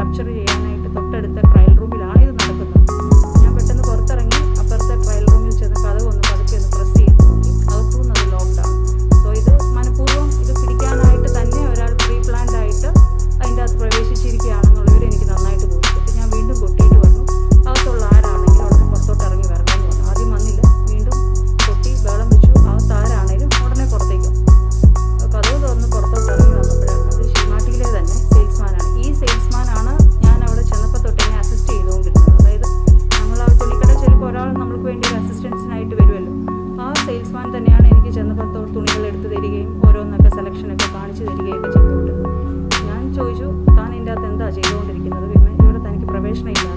Capture ചെയ്യാനായിട്ട് തൊട്ടടുത്ത trial റൂമിലാണ് ഇത് നടക്കുന്നത് ഞാൻ പെട്ടെന്ന് പുറത്തിറങ്ങി അപ്പുറത്തെ ട്രയൽ റൂമിൽ ചെന്ന് കഥ ഒന്ന് പതുക്കെ ഒന്ന് പ്രസ് ചെയ്ത് നോക്കി അകത്തുനിന്ന് അത് ലോക്ക്ഡാണ് സോ ഇത് മനഃപൂർവ്വം ഇത് പിടിക്കാനായിട്ട് തന്നെ ഒരാൾ പ്രീ പ്ലാൻഡ് ആയിട്ട് അതിൻ്റെ അകത്ത് പ്രവേശിച്ചിരിക്കുകയാണെന്നുള്ളവർ എനിക്ക് നന്നായിട്ട് ബോധിച്ചിട്ട് ഞാൻ വീണ്ടും കൊട്ടിയിട്ട് പറഞ്ഞു അകത്തുള്ള ആരാണെങ്കിലും ഉടനെ പുറത്തോട്ട് ഇറങ്ങി വരണമെന്ന് പറഞ്ഞു ആദ്യം വന്നില്ല വീണ്ടും കൊട്ടി ബഹളം വെച്ചു അകത്ത് ആരാണേലും ഉടനെ പുറത്തേക്ക് വന്നു. അപ്പോൾ കഥവ് തുറന്ന് പുറത്തോട്ട് ഇറങ്ങി വന്നപ്പോഴാണ് അത് ഷിമാട്ടിയിലെ തന്നെ സെയിൽസ്മാനാണ് ഈ സെയിൽസ്മാനാണ് ഞാൻ അവിടെ ചെന്നപ്പോൾ തൊട്ട് എന്നെ അസിസ്റ്റ് ചെയ്തുകൊണ്ടിരുന്നത് അതായത് നമ്മൾ ആ തുണിക്കട ചിലപ്പോൾ ഒരാൾ നമ്മൾക്ക് വേണ്ടി ഒരു അസിസ്റ്റൻസിനായിട്ട് വരുമല്ലോ ആ സെയിൽസ്മാൻ തന്നെയാണ് എനിക്ക് ചെന്നപ്പോൾ തൊ- തുണികൾ എടുത്ത് തരികയും ഓരോന്നൊക്കെ സെലക്ഷനൊക്കെ കാണിച്ചു തരികയൊക്കെ ചെയ്തുകൊണ്ടിരുന്നത് ഞാൻ ചോദിച്ചു താൻ ഇതിൻ്റെ അകത്ത് എന്താ ചെയ്തുകൊണ്ടിരിക്കുന്നത് വിമൻ ഇവിടെ തനിക്ക് പ്രവേശനമില്ല